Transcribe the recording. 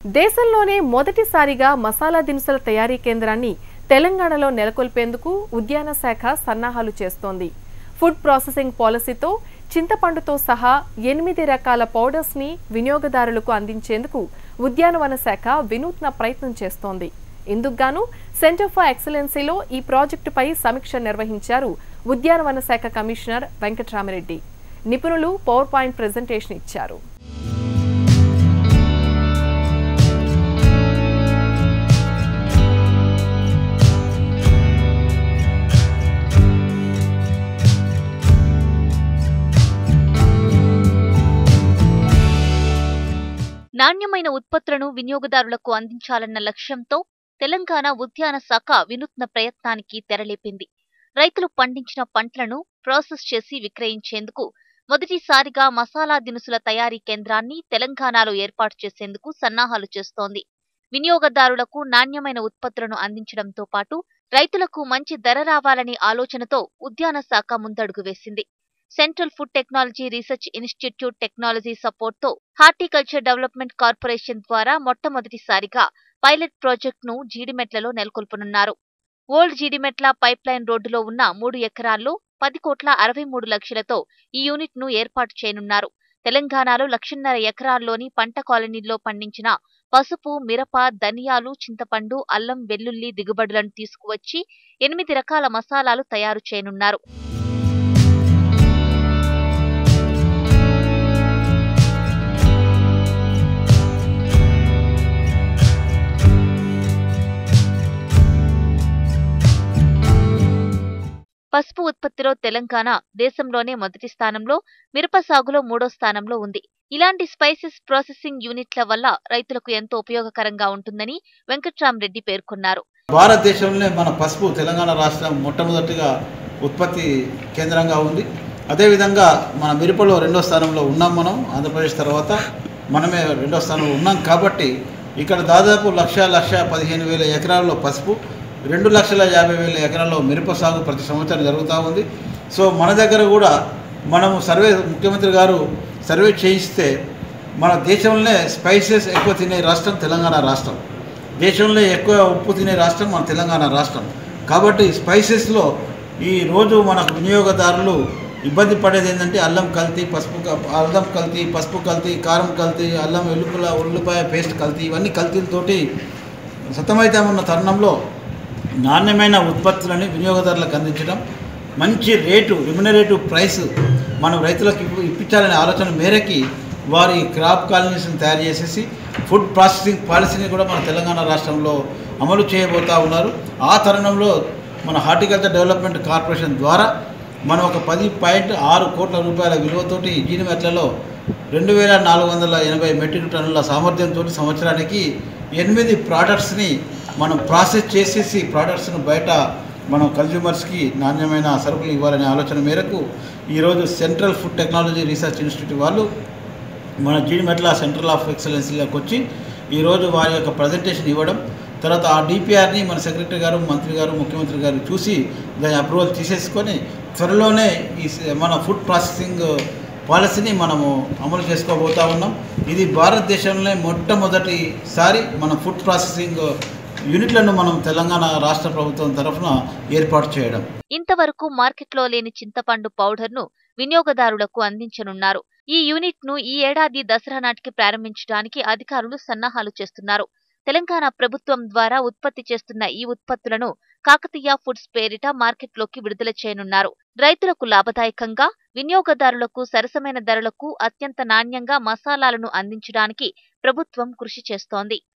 దేశంలోనే మొదటిసారిగా మసాలా దినుసుల తయారీ కేంద్రాన్ని తెలంగాణలో నెలకొల్పేందుకు ఉద్యాన శాఖ సన్నాహాలు చేస్తోంది ఫుడ్ ప్రాసెసింగ్ పాలసీతో చింతపండుతో సహా ఎనిమిది రకాల పౌడర్స్ ని వినియోగదారులకు అందించేందుకు ఉద్యానవన శాఖ వినూత్న ప్రయత్నం చేస్తోంది ఇందుకుగాను సెంటర్ ఫర్ ఎక్సలెన్సీలో ఈ ప్రాజెక్టుపై సమీక్ష నిర్వహించారు ఉద్యానవన శాఖ కమిషనర్ వెంకట్రామిరెడ్డి నిపుణులు పవర్ పాయింట్ ప్రెజెంటేషన్ ఇచ్చారు నాణ్యమైన ఉత్పత్తులను వినియోగదారులకు అందించాలన్న లక్ష్యంతో తెలంగాణ ఉద్యాన శాఖ వినూత్న ప్రయత్నానికి తెరలేపింది రైతులు పండించిన పంటలను ప్రాసెస్ చేసి విక్రయించేందుకు మొదటిసారిగా మసాలా దినుసుల తయారీ కేంద్రాన్ని తెలంగాణలో ఏర్పాటు చేసేందుకు సన్నాహాలు చేస్తోంది వినియోగదారులకు నాణ్యమైన ఉత్పత్తులను అందించడంతో పాటు రైతులకు మంచి ధర రావాలనే ఆలోచనతో ఉద్యాన శాఖ ముందడుగు వేసింది central food technology research institute technology support తో హార్టికల్చర్ డెవలప్మెంట్ కార్పొరేషన్ ద్వారా మొట్టమొదటిసారిగా పైలట్ ప్రాజెక్టును జీడిమెట్లలో నెలకొల్పనున్నారు ఓల్డ్ జీడిమెట్ల పైప్ లైన్ రోడ్డులో ఉన్న మూడు ఎకరాల్లో పది కోట్ల అరవై మూడు లక్షలతో ఈ యూనిట్ ను ఏర్పాటు చేయనున్నారు తెలంగాణలో లక్షన్నర ఎకరాల్లోని పంట కాలనీల్లో పండించిన పసుపు మిరప ధనియాలు చింతపండు అల్లం వెల్లుల్లి దిగుబడులను తీసుకువచ్చి ఎనిమిది రకాల మసాలాలు తయారు చేయనున్నారు పసుపు ఉత్పత్తిలో తెలంగాణ దేశంలోనే మొదటి స్థానంలో మిరప సాగులో మూడో స్థానంలో ఉంది ఇలాంటి స్పైసెస్ ప్రాసెసింగ్ యూనిట్ల వల్ల రైతులకు ఎంతో ఉపయోగకరంగా ఉంటుందని వెంకట్రామరెడ్డి పేర్కొన్నారు భారతదేశంలోనే మన పసుపు తెలంగాణ రాష్ట్రం మొట్టమొదటిగా ఉత్పత్తి కేంద్రంగా ఉంది అదేవిధంగా మన మిరపలో రెండో స్థానంలో ఉన్నాం మనం ఆంధ్రప్రదేశ్ తర్వాత మనమే రెండో స్థానంలో ఉన్నాం కాబట్టి ఇక్కడ దాదాపు లక్ష లక్ష పదిహేను వేల ఎకరాల్లో పసుపు రెండు లక్షల యాభై వేల ఎకరాల్లో మిరప సాగు ప్రతి సంవత్సరం జరుగుతూ ఉంది సో మన దగ్గర కూడా మనము సర్వే ముఖ్యమంత్రి గారు సర్వే చేయిస్తే మన దేశంలోనే స్పైసెస్ ఎక్కువ తినే రాష్ట్రం తెలంగాణ రాష్ట్రం దేశంలో ఎక్కువ ఉప్పు తినే రాష్ట్రం మన తెలంగాణ రాష్ట్రం కాబట్టి స్పైసెస్లో ఈ రోజు మనకు వినియోగదారులు ఇబ్బంది పడేది ఏంటంటే అల్లం కల్తీ పసుపు క- అల్లం కల్తీ పసుపు కల్తీ కారం కల్తీ అల్లం వెల్లుపుల ఉల్లిపాయ పేస్ట్ కల్తీ ఇవన్నీ కల్తీలతోటి సతమైతమున్న తరుణంలో నాణ్యమైన ఉత్పత్తులని వినియోగదారులకు అందించడం మంచి రేటు రిమ్యునరేటివ్ ప్రైస్ మనం రైతులకు ఇప్పు- ఇప్పించాలనే ఆలోచన మేరకి వారి క్రాప్ కాలనీస్ని తయారు చేసేసి ఫుడ్ ప్రాసెసింగ్ పాలసీని కూడా మన తెలంగాణ రాష్ట్రంలో అమలు చేయబోతా ఉన్నారు ఆ తరుణంలో మన హార్టికల్చర్ డెవలప్మెంట్ కార్పొరేషన్ ద్వారా మనం ఒక పది పాయింట్ ఆరు కోట్ల రూపాయల విలువతోటి జీడిమెట్లలో రెండు వేల నాలుగు వందల ఎనభై మెట్రిక్ టన్నుల సామర్థ్యంతో సంవత్సరానికి ఎనిమిది ప్రోడక్ట్స్ని మనం ప్రాసెస్ చేసేసి ప్రోడక్ట్స్ను బయట మనం కన్జ్యూమర్స్కి నాణ్యమైన సరుకులు ఇవ్వాలనే ఆలోచన మేరకు ఈరోజు central food technology research institute వాళ్ళు మన జీడిమెట్ల సెంట్రల్ ఆఫ్ ఎక్సలెన్సీలోకి వచ్చి ఈరోజు వారి యొక్క ప్రజెంటేషన్ ఇవ్వడం తర్వాత ఆ డిపిఆర్ని మన సెక్రటరీ గారు మంత్రి గారు ముఖ్యమంత్రి గారు చూసి దాని అప్రూవల్ తీసేసుకొని త్వరలోనే ఈ స- మన ఫుడ్ ప్రాసెసింగ్ పాలసీని మనము అమలు చేసుకోబోతా ఉన్నాం ఇది భారతదేశంలో మొట్టమొదటిసారి మన ఫుడ్ ప్రాసెసింగ్ యూనిట్లను మనం తెలంగాణ రాష్ట్ర ప్రభుత్వం తరఫున ఏర్పాటు చేయడం ఇంతవరకు మార్కెట్లో లేని చింతపండు పౌడర్ను వినియోగదారులకు అందించనున్నారు ఈ యూనిట్ ను ఈ ఏడాది దసరా నాటికి ప్రారంభించడానికి అధికారులు సన్నాహాలు చేస్తున్నారు తెలంగాణ ప్రభుత్వం ద్వారా ఉత్పత్తి చేస్తున్న ఈ ఉత్పత్తులను కాకతీయ ఫుడ్స్ పేరిట మార్కెట్లోకి విడుదల చేయనున్నారు రైతులకు లాభదాయకంగా వినియోగదారులకు సరసమైన ధరలకు అత్యంత నాణ్యంగా మసాలాలను అందించడానికి ప్రభుత్వం కృషి చేస్తోంది